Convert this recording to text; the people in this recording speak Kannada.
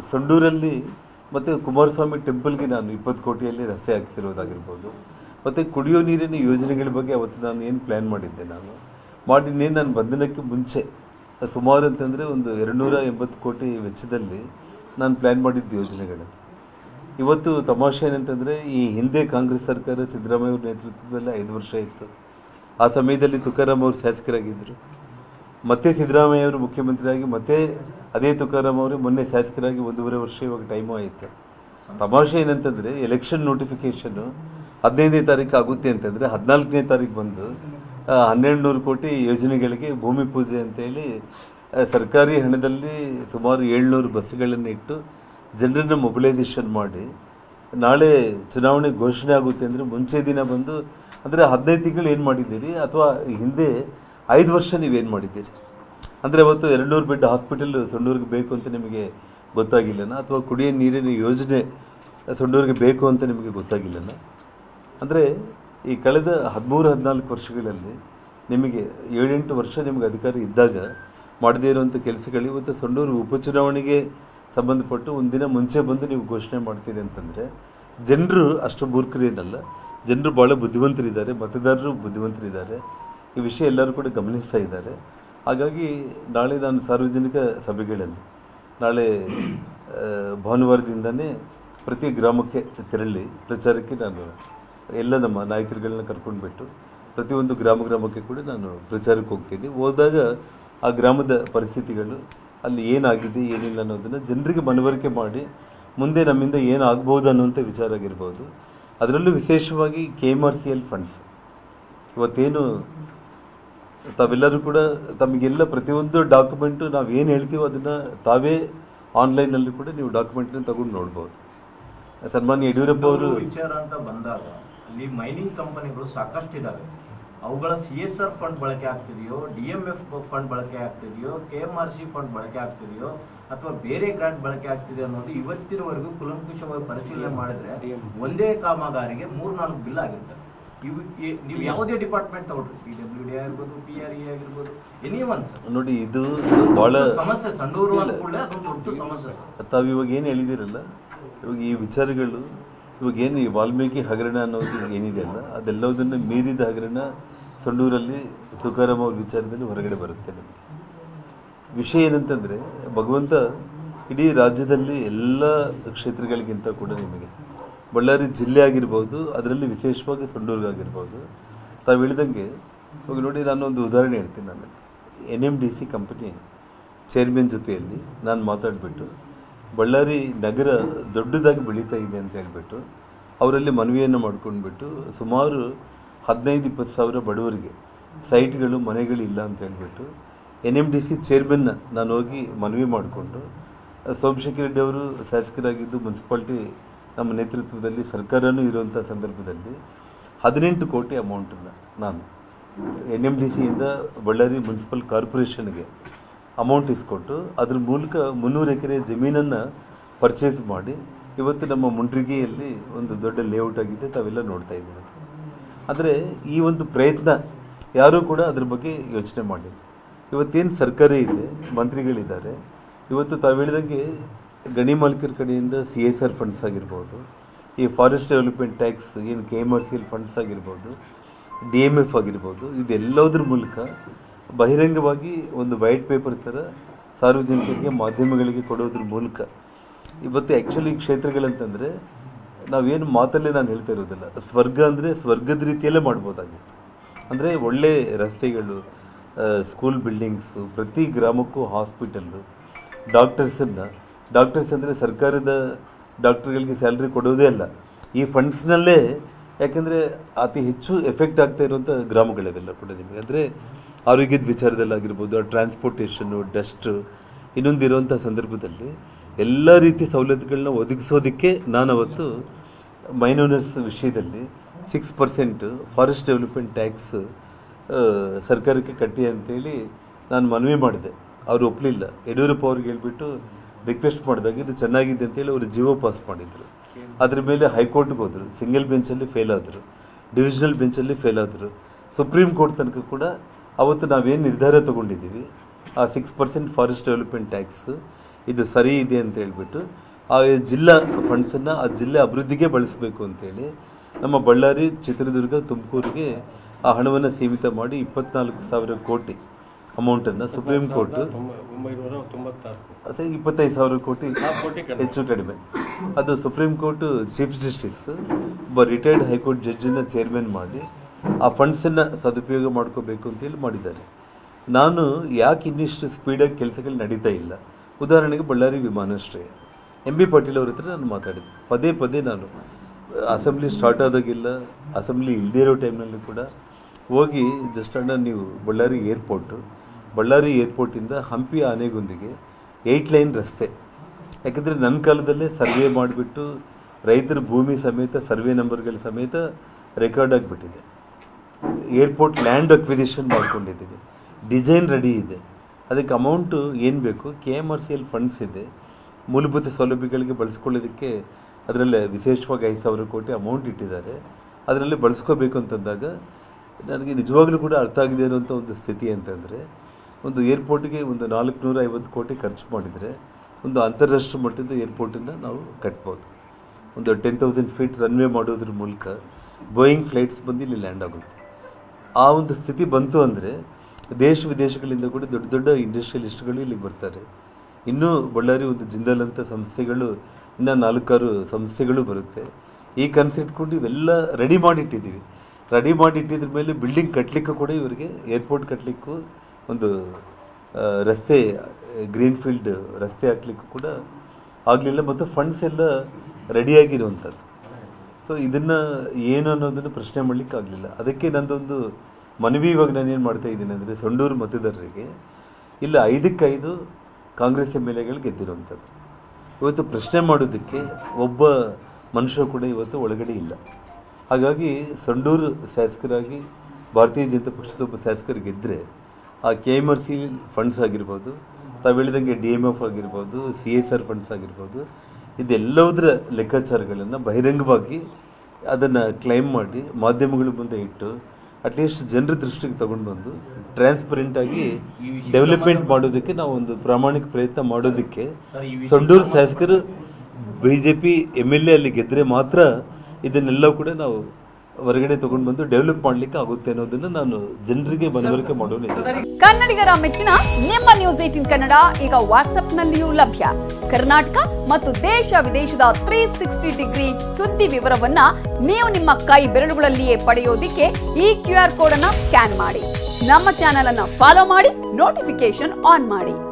ಸಂಡೂರಲ್ಲಿ ಮತ್ತು ಕುಮಾರಸ್ವಾಮಿ ಟೆಂಪಲ್ಗೆ ನಾನು ಇಪ್ಪತ್ತು ಕೋಟಿಯಲ್ಲಿ ರಸ್ತೆ ಹಾಕಿಸಿರೋದಾಗಿರ್ಬೋದು ಮತ್ತು ಕುಡಿಯೋ ನೀರಿನ ಯೋಜನೆಗಳ ಬಗ್ಗೆ ಅವತ್ತು ನಾನು ಏನು ಪ್ಲ್ಯಾನ್ ಮಾಡಿದ್ದೆ ನಾನು ಮಾಡಿದ್ದೇನು ನಾನು ಬಂಧನಕ್ಕೆ ಮುಂಚೆ ಸುಮಾರು ಅಂತಂದರೆ ಒಂದು ಎರಡುನೂರ ಎಂಬತ್ತು ಕೋಟಿ ವೆಚ್ಚದಲ್ಲಿ ನಾನು ಪ್ಲ್ಯಾನ್ ಮಾಡಿದ್ದ ಯೋಜನೆಗಳು ಇವತ್ತು ತಮಾಷೆ ಏನಂತಂದರೆ ಈ ಹಿಂದೆ ಕಾಂಗ್ರೆಸ್ ಸರ್ಕಾರ ಸಿದ್ದರಾಮಯ್ಯ ಅವ್ರ ನೇತೃತ್ವದಲ್ಲಿ ಐದು ವರ್ಷ ಇತ್ತು ಆ ಸಮಯದಲ್ಲಿ ತುಕಾರಾಮ್ ಅವರು ಶಾಸಕರಾಗಿದ್ದರು ಮತ್ತೆ ಸಿದ್ದರಾಮಯ್ಯ ಅವರು ಮುಖ್ಯಮಂತ್ರಿಯಾಗಿ ಮತ್ತೆ ಅದೇ ತುಕಾರಾಮ್ ಅವರು ಮೊನ್ನೆ ಶಾಸಕರಾಗಿ ಒಂದೂವರೆ ವರ್ಷ ಇವಾಗ ಟೈಮು ಆಯಿತು ತಮಾಷೆ ಏನಂತಂದರೆ ಎಲೆಕ್ಷನ್ ನೋಟಿಫಿಕೇಷನ್ನು ಹದಿನೈದನೇ ತಾರೀಕು ಆಗುತ್ತೆ ಅಂತಂದರೆ ಹದಿನಾಲ್ಕನೇ ತಾರೀಕು ಬಂದು ಆ, ಹನ್ನೆರಡು ನೂರು ಕೋಟಿ ಯೋಜನೆಗಳಿಗೆ ಭೂಮಿ ಪೂಜೆ ಅಂತೇಳಿ ಆ, ಸರ್ಕಾರಿ ಹಣದಲ್ಲಿ ಸುಮಾರು ಏಳ್ನೂರು ಬಸ್ಸುಗಳನ್ನು ಇಟ್ಟು ಜನರನ್ನು ಮೊಬಿಲೈಸೇಷನ್ ಮಾಡಿ ನಾಳೆ ಚುನಾವಣೆ ಘೋಷಣೆ ಆಗುತ್ತೆ ಅಂದರೆ ಮುಂಚೆ ದಿನ ಬಂದು ಅಂದರೆ ಹದಿನೈದು ತಿಂಗಳು ಏನು ಮಾಡಿದ್ದೀರಿ ಅಥವಾ ಹಿಂದೆ ಐದು ವರ್ಷ ನೀವೇನು ಮಾಡಿದ್ದೀರಿ ಅಂದರೆ ಅವತ್ತು ಎರಡುನೂರು ಬೆಡ್ ಹಾಸ್ಪಿಟಲ್ ಸೊಂಡೂರಿಗೆ ಬೇಕು ಅಂತ ನಿಮಗೆ ಗೊತ್ತಾಗಿಲ್ಲನ ಅಥವಾ ಕುಡಿಯೋ ನೀರಿನ ಯೋಜನೆ ಸೊಂಡೂರಿಗೆ ಬೇಕು ಅಂತ ನಿಮಗೆ ಗೊತ್ತಾಗಿಲ್ಲನ ಅಂದರೆ ಈ ಕಳೆದ ಹದಿಮೂರು ಹದಿನಾಲ್ಕು ವರ್ಷಗಳಲ್ಲಿ ನಿಮಗೆ ಏಳೆಂಟು ವರ್ಷ ನಿಮಗೆ ಅಧಿಕಾರ ಇದ್ದಾಗ ಮಾಡದೇ ಇರುವಂಥ ಕೆಲಸಗಳು ಇವತ್ತು ಸೊಂಡೂರು ಉಪಚುನಾವಣೆಗೆ ಸಂಬಂಧಪಟ್ಟು ಒಂದಿನ ಮುಂಚೆ ಬಂದು ನೀವು ಘೋಷಣೆ ಮಾಡ್ತೀರಿ ಅಂತಂದರೆ ಜನರು ಅಷ್ಟು ಮೂರ್ಖರೇನಲ್ಲ ಜನರು ಭಾಳ ಬುದ್ಧಿವಂತರಿದ್ದಾರೆ ಮತದಾರರು ಬುದ್ಧಿವಂತರಿದ್ದಾರೆ ಈ ವಿಷಯ ಎಲ್ಲರೂ ಕೂಡ ಗಮನಿಸ್ತಾ ಇದ್ದಾರೆ ಹಾಗಾಗಿ ನಾಳೆ ನಾನು ಸಾರ್ವಜನಿಕ ಸಭೆಗಳಲ್ಲಿ ನಾಳೆ ಆ, ಭಾನುವಾರದಿಂದನೇ ಪ್ರತಿ ಗ್ರಾಮಕ್ಕೆ ತೆರಳಿ ಪ್ರಚಾರಕ್ಕೆ ನಾನು ಎಲ್ಲ ನಮ್ಮ ನಾಯಕರುಗಳನ್ನ ಕರ್ಕೊಂಡ್ಬಿಟ್ಟು ಪ್ರತಿಯೊಂದು ಗ್ರಾಮ ಗ್ರಾಮಕ್ಕೆ ಕೂಡ ನಾನು ಪ್ರಚಾರಕ್ಕೆ ಹೋಗ್ತೀನಿ ಹೋದಾಗ ಆ ಗ್ರಾಮದ ಪರಿಸ್ಥಿತಿಗಳು ಅಲ್ಲಿ ಏನಾಗಿದೆ ಏನಿಲ್ಲ ಅನ್ನೋದನ್ನು ಜನರಿಗೆ ಮನವರಿಕೆ ಮಾಡಿ ಮುಂದೆ ನಮ್ಮಿಂದ ಏನಾಗ್ಬೋದು ಅನ್ನುವಂಥ ವಿಚಾರ ಆಗಿರ್ಬೋದು ಅದರಲ್ಲೂ ವಿಶೇಷವಾಗಿ K M R C L funds ಇವತ್ತೇನು ತಾವೆಲ್ಲರೂ ಕೂಡ ತಮಗೆಲ್ಲ ಪ್ರತಿಯೊಂದು ಡಾಕ್ಯುಮೆಂಟು ನಾವು ಏನು ಹೇಳ್ತೀವೋ ಅದನ್ನು ತಾವೇ ಆನ್ಲೈನಲ್ಲಿ ಕೂಡ ನೀವು ಡಾಕ್ಯುಮೆಂಟ್ನ ತಗೊಂಡು ನೋಡ್ಬೋದು ಸನ್ಮಾನ್ಯ ಯಡಿಯೂರಪ್ಪ ಅವರು ಇನ್ನೊಂದು ವಿಚಾರ ಅಂತ ಬಂದಾಗ ಅಲ್ಲಿ ಮೈನಿಂಗ್ ಕಂಪನಿಗಳು ಸಾಕಷ್ಟು ಇದಾವೆ ಅವುಗಳ ಸಿ ಎಸ್ ಆರ್ ಫಂಡ್ ಬಳಕೆ ಆಗ್ತಿದೆಯೋ ಡಿ ಎಂ ಎಫ್ ಫಂಡ್ ಬಳಕೆ ಆಗ್ತಿದೆಯೋ K M R C fund ಬಳಕೆ ಆಗ್ತಿದೆಯೋ ಅಥವಾ ಬೇರೆ ಗ್ರಾಂಟ್ ಬಳಕೆ ಆಗ್ತಿದೆ ಅನ್ನೋದು ಇವತ್ತಿನವರೆಗೂ ಕುಲಂಕುಷವಾಗಿ ಪರಿಶೀಲನೆ ಮಾಡಿದ್ರೆ ಒಂದೇ ಕಾಮಗಾರಿಗೆ ಮೂರ್ ನಾಲ್ಕು ಬಿಲ್ ಆಗಿರ್ತವೆ ಇವು ಈ- ನೀವು ಯಾವುದೇ ಡಿಪಾರ್ಟ್ಮೆಂಟ್ ತಗೊಳ್ರಿ ಪಿ ಡಬ್ಲ್ಯೂ ಡಿ ಆಗಿರ್ಬೋದು ಪಿ ಆರ್ ಇ ಆಗಿರ್ಬೋದು ಎನಿ ಒನ್ ನೋಡಿ ಇದು ಭಾಳ ಸಮಸ್ಯೆ ಸಂಡೂರು ಅಂದ ಕೂಡಲೇ ಅದೊಂದು ದೊಡ್ಡ ಸಮಸ್ಯೆ ತಾವು ಇವಾಗ ಏನು ಹೇಳಿದಿರಲ್ಲ ಇವಾಗ ಈ ವಿಚಾರಗಳು ಇವಾಗ ಏನು ಈ ವಾಲ್ಮೀಕಿ ಹಗರಣ ಅನ್ನೋದು ಏನಿದೆಯಲ್ಲ ಅದೆಲ್ಲದನ್ನು ಮೀರಿದ ಹಗರಣ ಸಂಡೂರಲ್ಲಿ ತುಕಾರಾಮ್ ಅವ್ರ ವಿಚಾರದಲ್ಲಿ ಹೊರಗಡೆ ಬರುತ್ತೆ ನಮಗೆ ವಿಷಯ ಏನಂತಂದರೆ ಭಗವಂತ ಇಡೀ ರಾಜ್ಯದಲ್ಲಿ ಎಲ್ಲ ಕ್ಷೇತ್ರಗಳಿಗಿಂತ ಕೂಡ ನಿಮಗೆ ಬಳ್ಳಾರಿ ಜಿಲ್ಲೆ ಆಗಿರ್ಬೋದು ಅದರಲ್ಲಿ ವಿಶೇಷವಾಗಿ ಸಂಡೂರ್ಗಾಗಿರ್ಬೋದು ತಾವು ಹೇಳಿದಂಗೆ ಇವಾಗ ನೋಡಿ ನಾನು ಒಂದು ಉದಾಹರಣೆ ಹೇಳ್ತೀನಿ ನಾನು N M D C company chairman ಜೊತೆಯಲ್ಲಿ ನಾನು ಮಾತಾಡಿಬಿಟ್ಟು ಬಳ್ಳಾರಿ ನಗರ ದೊಡ್ಡದಾಗಿ ಬೆಳೀತಾ ಇದೆ ಅಂತ ಹೇಳ್ಬಿಟ್ಟು ಅವರಲ್ಲಿ ಮನವಿಯನ್ನು ಮಾಡ್ಕೊಂಡ್ಬಿಟ್ಟು ಸುಮಾರು ಹದಿನೈದು ಇಪ್ಪತ್ತು ಸಾವಿರ ಬಡವರಿಗೆ ಸೈಟ್ಗಳು ಮನೆಗಳು ಇಲ್ಲ ಅಂತ ಹೇಳ್ಬಿಟ್ಟು ಎನ್ ಎಮ್ ಡಿ ಸಿ ಚೇರ್ಮನ್ನ ನಾನು ಹೋಗಿ ಮನವಿ ಮಾಡಿಕೊಂಡು ಸೋಮಶೇಖರ್ ರೆಡ್ಡಿ ಅವರು ಶಾಸಕರಾಗಿದ್ದು ಮುನ್ಸಿಪಾಲ್ಟಿ ನಮ್ಮ ನೇತೃತ್ವದಲ್ಲಿ ಸರ್ಕಾರನೂ ಇರುವಂಥ ಸಂದರ್ಭದಲ್ಲಿ ಹದಿನೆಂಟು ಕೋಟಿ ಅಮೌಂಟನ್ನು ನಾನು ಎನ್ ಎಮ್ ಡಿ ಸಿಯಿಂದ ಬಳ್ಳಾರಿ ಮುನ್ಸಿಪಲ್ ಕಾರ್ಪೊರೇಷನ್ಗೆ ಅಮೌಂಟ್ ಇಸ್ಕೊಟ್ಟು ಅದ್ರ ಮೂಲಕ ಮುನ್ನೂರು ಎಕರೆ ಜಮೀನನ್ನು ಪರ್ಚೇಸ್ ಮಾಡಿ ಇವತ್ತು ನಮ್ಮ ಮುಂಡ್ರಿಗೆಯಲ್ಲಿ ಒಂದು ದೊಡ್ಡ ಲೇಔಟ್ ಆಗಿದೆ ತಾವೆಲ್ಲ ನೋಡ್ತಾ ಇದ್ದೀರಿ ಆದರೆ ಈ ಒಂದು ಪ್ರಯತ್ನ ಯಾರೂ ಕೂಡ ಅದ್ರ ಬಗ್ಗೆ ಯೋಚನೆ ಮಾಡಿಲ್ಲ ಇವತ್ತೇನು ಸರ್ಕಾರ ಇದೆ ಮಂತ್ರಿಗಳಿದ್ದಾರೆ ಇವತ್ತು ತಾವು ಹೇಳಿದಂಗೆ ಗಣಿ ಮಾಲೀಕರ ಕಡೆಯಿಂದ ಸಿ ಎಸ್ ಆರ್ ಫಂಡ್ಸ್ ಆಗಿರ್ಬೋದು ಈ ಫಾರೆಸ್ಟ್ ಡೆವಲಪ್ಮೆಂಟ್ ಟ್ಯಾಕ್ಸ್ ಏನು K M R C L funds ಆಗಿರ್ಬೋದು ಡಿ ಎಮ್ ಎಫ್ ಆಗಿರ್ಬೋದು ಇದೆಲ್ಲದರ ಮೂಲಕ ಬಹಿರಂಗವಾಗಿ ಒಂದು ವೈಟ್ ಪೇಪರ್ ಥರ ಸಾರ್ವಜನಿಕರಿಗೆ ಮಾಧ್ಯಮಗಳಿಗೆ ಕೊಡೋದ್ರ ಮೂಲಕ ಇವತ್ತು ಆ್ಯಕ್ಚುಲಿ ಕ್ಷೇತ್ರಗಳಂತಂದರೆ ನಾವೇನು ಮಾತಲ್ಲೇ ನಾನು ಹೇಳ್ತಾ ಇರೋದಿಲ್ಲ ಸ್ವರ್ಗ ಅಂದರೆ ಸ್ವರ್ಗದ ರೀತಿಯಲ್ಲೇ ಮಾಡ್ಬೋದಾಗಿತ್ತು ಅಂದರೆ ಒಳ್ಳೆ ರಸ್ತೆಗಳು ಸ್ಕೂಲ್ ಬಿಲ್ಡಿಂಗ್ಸು ಪ್ರತಿ ಗ್ರಾಮಕ್ಕೂ ಹಾಸ್ಪಿಟಲ್ಲು ಡಾಕ್ಟರ್ಸನ್ನು ಡಾಕ್ಟರ್ಸ್ ಅಂದರೆ ಸರ್ಕಾರದ ಡಾಕ್ಟರ್ಗಳಿಗೆ ಸ್ಯಾಲ್ರಿ ಕೊಡೋದೇ ಅಲ್ಲ ಈ ಫಂಡ್ಸ್ನಲ್ಲೇ ಯಾಕೆಂದರೆ ಅತಿ ಹೆಚ್ಚು ಎಫೆಕ್ಟ್ ಆಗ್ತಾ ಇರುವಂಥ ಗ್ರಾಮಗಳಿವೆಲ್ಲ ಕೂಡ ನಿಮಗೆ ಅಂದರೆ ಆರೋಗ್ಯದ ವಿಚಾರದಲ್ಲಾಗಿರ್ಬೋದು ಟ್ರಾನ್ಸ್ಪೋರ್ಟೇಷನ್ನು ಡಸ್ಟು ಇನ್ನೊಂದು ಇರುವಂಥ ಸಂದರ್ಭದಲ್ಲಿ ಎಲ್ಲ ರೀತಿಯ ಸವಲತ್ತುಗಳನ್ನ ಒದಗಿಸೋದಕ್ಕೆ ನಾನು ಅವತ್ತು ಮೈನೋನರ್ಸ್ ವಿಷಯದಲ್ಲಿ six percent forest development tax ಸರ್ಕಾರಕ್ಕೆ ಕಟ್ಟಿ ಅಂತೇಳಿ ನಾನು ಮನವಿ ಮಾಡಿದೆ ಅವರು ಒಪ್ಪಲಿಲ್ಲ ಯಡಿಯೂರಪ್ಪ ಅವ್ರಿಗೆ ಹೇಳ್ಬಿಟ್ಟು ರಿಕ್ವೆಸ್ಟ್ ಮಾಡಿದಾಗ ಇದು ಚೆನ್ನಾಗಿದೆ ಅಂತೇಳಿ ಅವರು ಜೀವೋ ಪಾಸ್ ಮಾಡಿದರು ಅದ್ರ ಮೇಲೆ ಹೈಕೋರ್ಟ್ಗೆ ಹೋದರು ಸಿಂಗಲ್ ಬೆಂಚಲ್ಲಿ ಫೇಲ್ ಆದರು ಡಿವಿಷನಲ್ ಬೆಂಚಲ್ಲಿ ಫೇಲ್ ಆದರು ಸುಪ್ರೀಂ ಕೋರ್ಟ್ ತನಕ ಕೂಡ ಅವತ್ತು ನಾವೇನು ನಿರ್ಧಾರ ತಗೊಂಡಿದ್ದೀವಿ ಆ six percent forest development tax ಇದು ಸರಿ ಇದೆ ಅಂತ ಹೇಳ್ಬಿಟ್ಟು ಆ ಜಿಲ್ಲಾ ಫಂಡ್ಸನ್ನು ಆ ಜಿಲ್ಲೆ ಅಭಿವೃದ್ಧಿಗೆ ಬಳಸಬೇಕು ಅಂತೇಳಿ ನಮ್ಮ ಬಳ್ಳಾರಿ ಚಿತ್ರದುರ್ಗ ತುಮಕೂರಿಗೆ ಆ ಹಣವನ್ನು ಸೀಮಿತ ಮಾಡಿ ಇಪ್ಪತ್ನಾಲ್ಕು ಸಾವಿರ ಕೋಟಿ ಅಮೌಂಟನ್ನು ಸುಪ್ರೀಂ ಕೋರ್ಟು ಒಂಬೈನೂರ ತೊಂಬತ್ತಾರು ಅದೇ ಇಪ್ಪತ್ತೈದು ಸಾವಿರ ಕೋಟಿ ಕೋಟಿ ಕಡಿಮೆ. ಹೆಚ್ಚು ಕಡಿಮೆ ಅದು ಸುಪ್ರೀಂ ಕೋರ್ಟ್ ಚೀಫ್ ಜಸ್ಟಿಸ್ ಒಬ್ಬ ರಿಟೈರ್ಡ್ ಹೈಕೋರ್ಟ್ ಜಡ್ಜನ್ನು ಚೇರ್ಮನ್ ಮಾಡಿ ಆ ಫಂಡ್ಸನ್ನು ಸದುಪಯೋಗ ಮಾಡ್ಕೋಬೇಕು ಅಂತೇಳಿ ಮಾಡಿದ್ದಾರೆ ನಾನು ಯಾಕೆ ಇನ್ನಿಷ್ಟು ಸ್ಪೀಡಾಗಿ ಕೆಲಸಗಳು ನಡೀತಾ ಇಲ್ಲ ಉದಾಹರಣೆಗೆ ಬಳ್ಳಾರಿ ವಿಮಾನಾಶ್ರಯ ಎಂ ಬಿ ಪಾಟೀಲ್ ಅವ್ರ ಹತ್ರ ನಾನು ಮಾತಾಡಿದೆ ಪದೇ ಪದೇ ನಾನು ಅಸೆಂಬ್ಲಿ ಸ್ಟಾರ್ಟ್ ಆದಾಗಿಲ್ಲ ಅಸೆಂಬ್ಲಿ ಇಲ್ಲದೇ ಇರೋ ಟೈಮ್ನಲ್ಲಿ ಕೂಡ ಹೋಗಿ ಜಸ್ಟ್ ಅಣ್ಣ ನೀವು ಬಳ್ಳಾರಿ ಏರ್ಪೋರ್ಟು ಬಳ್ಳಾರಿ ಏರ್ಪೋರ್ಟಿಂದ ಹಂಪಿ ಆನೆಗುಂದಿಗೆ ಏಯ್ಟ್ ಲೈನ್ ರಸ್ತೆ ಯಾಕಂದರೆ ನನ್ನ ಕಾಲದಲ್ಲೇ ಸರ್ವೆ ಮಾಡಿಬಿಟ್ಟು ರೈತರ ಭೂಮಿ ಸಮೇತ ಸರ್ವೆ ನಂಬರ್ಗಳ ಸಮೇತ ರೆಕಾರ್ಡ್ ಆಗಿಬಿಟ್ಟಿದೆ ಏರ್ಪೋರ್ಟ್ ಲ್ಯಾಂಡ್ ಅಕ್ವಿಸಿಷನ್ ಮಾಡ್ಕೊಂಡಿದ್ದೀವಿ ಡಿಸೈನ್ ರೆಡಿ ಇದೆ ಅದಕ್ಕೆ ಅಮೌಂಟು ಏನು ಬೇಕು K M R C L funds ಇದೆ ಮೂಲಭೂತ ಸೌಲಭ್ಯಗಳಿಗೆ ಬಳಸ್ಕೊಳ್ಳೋದಕ್ಕೆ ಅದರಲ್ಲೇ ವಿಶೇಷವಾಗಿ ಐದು ಸಾವಿರ ಕೋಟಿ ಅಮೌಂಟ್ ಇಟ್ಟಿದ್ದಾರೆ ಅದರಲ್ಲಿ ಬಳಸ್ಕೋಬೇಕು ಅಂತಂದಾಗ ನನಗೆ ನಿಜವಾಗ್ಲೂ ಕೂಡ ಅರ್ಥ ಆಗಿದೆ ಅನ್ನೋಂಥ ಒಂದು ಸ್ಥಿತಿ ಅಂತಂದರೆ ಒಂದು ಏರ್ಪೋರ್ಟ್ಗೆ ಒಂದು ನಾಲ್ಕುನೂರ ಐವತ್ತು ಕೋಟಿ ಖರ್ಚು ಮಾಡಿದರೆ ಒಂದು ಅಂತಾರಾಷ್ಟ್ರೀಯ ಮಟ್ಟದ ಏರ್ಪೋರ್ಟನ್ನು ನಾವು ಕಟ್ಬೋದು ಒಂದು ಟೆನ್ ತೌಸಂಡ್ ಫೀಟ್ ರನ್ವೇ ಮಾಡೋದ್ರ ಮೂಲಕ ಬೋಯಿಂಗ್ ಫ್ಲೈಟ್ಸ್ ಬಂದು ಇಲ್ಲಿ ಲ್ಯಾಂಡ್ ಆಗುತ್ತೆ ಆ ಒಂದು ಸ್ಥಿತಿ ಬಂತು ಅಂದರೆ ದೇಶ ವಿದೇಶಗಳಿಂದ ಕೂಡ ದೊಡ್ಡ ದೊಡ್ಡ ಇಂಡಸ್ಟ್ರಿಯಲಿಸ್ಟ್ಗಳು ಇಲ್ಲಿಗೆ ಬರ್ತಾರೆ ಇನ್ನೂ ಬಳ್ಳಾರಿ ಒಂದು ಜಿಂದಾಲ್ ಅಂತ ಸಂಸ್ಥೆಗಳು ಇನ್ನೂ ನಾಲ್ಕಾರು ಸಂಸ್ಥೆಗಳು ಬರುತ್ತೆ ಈ ಕನ್ಸೆಪ್ಟ್ಕೊಂಡು ಇವೆಲ್ಲ ರೆಡಿ ಮಾಡಿಟ್ಟಿದ್ದೀವಿ ರೆಡಿ ಮಾಡಿಟ್ಟಿದ್ರ ಮೇಲೆ ಬಿಲ್ಡಿಂಗ್ ಕಟ್ಟಲಿಕ್ಕೂ ಕೂಡ ಇವರಿಗೆ ಏರ್ಪೋರ್ಟ್ ಕಟ್ಟಲಿಕ್ಕೂ ಒಂದು ಆ, ರಸ್ತೆ ಗ್ರೀನ್ ಫೀಲ್ಡ್ ರಸ್ತೆ ಹಾಕ್ಲಿಕ್ಕೂ ಕೂಡ ಆಗಲಿಲ್ಲ ಮತ್ತು ಫಂಡ್ಸ್ ಎಲ್ಲ ರೆಡಿಯಾಗಿರುವಂಥದ್ದು ಸೊ ಇದನ್ನು ಏನು ಅನ್ನೋದನ್ನು ಪ್ರಶ್ನೆ ಮಾಡಲಿಕ್ಕೆ ಆಗಲಿಲ್ಲ ಅದಕ್ಕೆ ನಂದೊಂದು ಮನವಿ ಇವಾಗ ನಾನೇನು ಮಾಡ್ತಾ ಇದ್ದೀನಿ ಅಂದರೆ ಸೊಂಡೂರು ಮತದಾರರಿಗೆ ಇಲ್ಲ ಐದಕ್ಕೈದು ಕಾಂಗ್ರೆಸ್ ಎಮ್ ಎಲ್ ಎಗಳು ಗೆದ್ದಿರುವಂಥದ್ದು ಇವತ್ತು ಪ್ರಶ್ನೆ ಮಾಡೋದಕ್ಕೆ ಒಬ್ಬ ಮನುಷ್ಯ ಕೂಡ ಇವತ್ತು ಒಳಗಡೆ ಇಲ್ಲ ಹಾಗಾಗಿ ಸಂಡೂರು ಶಾಸಕರಾಗಿ ಭಾರತೀಯ ಜನತಾ ಪಕ್ಷದ ಒಬ್ಬ ಶಾಸಕರು ಗೆದ್ದರೆ ಆ K M R C funds ಆಗಿರ್ಬೋದು ತಾವು ಹೇಳಿದಂಗೆ ಡಿ ಎಮ್ ಎಫ್ ಆಗಿರ್ಬೋದು ಸಿ ಎಸ್ ಆರ್ ಫಂಡ್ಸ್ ಆಗಿರ್ಬೋದು ಇದೆಲ್ಲದರ ಲೆಕ್ಕಾಚಾರಗಳನ್ನು ಬಹಿರಂಗವಾಗಿ ಅದನ್ನು ಕ್ಲೈಮ್ ಮಾಡಿ ಮಾಧ್ಯಮಗಳ ಮುಂದೆ ಇಟ್ಟು ಅಟ್ಲೀಸ್ಟ್ ಜನರ ದೃಷ್ಟಿಗೆ ತಗೊಂಡು ಬಂದು ಟ್ರಾನ್ಸ್ಪರೆಂಟ್ ಆಗಿ ಡೆವಲಪ್ಮೆಂಟ್ ಮಾಡೋದಕ್ಕೆ ನಾವು ಒಂದು ಪ್ರಾಮಾಣಿಕ ಪ್ರಯತ್ನ ಮಾಡೋದಕ್ಕೆ ಸಂಡೂರು ಶಾಸಕರು B J P M L A ಅಲ್ಲಿ ಗೆದ್ದರೆ ಮಾತ್ರ ಇದನ್ನೆಲ್ಲ ಕೂಡ ನಾವು ಹೊರಗಡೆ ತಗೊಂಡು ಬಂದು ಡೆವಲಪ್ ಮಾಡಲಿಕ್ಕೆ ಆಗುತ್ತೆ ಅನ್ನೋದನ್ನು ನಾನು ಜನರಿಗೆ ಮನವರಿಕೆ ಮಾಡೋನಿದ್ದೆ ಕನ್ನಡಿಗರ ಮೆಚ್ಚಿನ ನಿಮ್ಮ ನ್ಯೂಸ್ ಏಟಿನ್ ಕನ್ನಡ ಈಗ ವಾಟ್ಸ್ಆಪ್ನಲ್ಲಿಯೂ ಲಭ್ಯ ಕರ್ನಾಟಕ ಮತ್ತು ದೇಶ ವಿದೇಶದ ತ್ರೀ ಸಿಕ್ಸ್ಟಿ ಡಿಗ್ರಿ ಸುದ್ದಿ ವಿವರವನ್ನ ನೀವು ನಿಮ್ಮ ಕೈ ಬೆರಳುಗಳಲ್ಲಿಯೇ ಪಡೆಯೋದಿಕ್ಕೆ ಈ ಕ್ಯೂ ಆರ್ ಕೋಡ್ ಅನ್ನ ಸ್ಕ್ಯಾನ್ ಮಾಡಿ ನಮ್ಮ ಚಾನೆಲ್ ಅನ್ನ ಫಾಲೋ ಮಾಡಿ ನೋಟಿಫಿಕೇಶನ್ ಆನ್ ಮಾಡಿ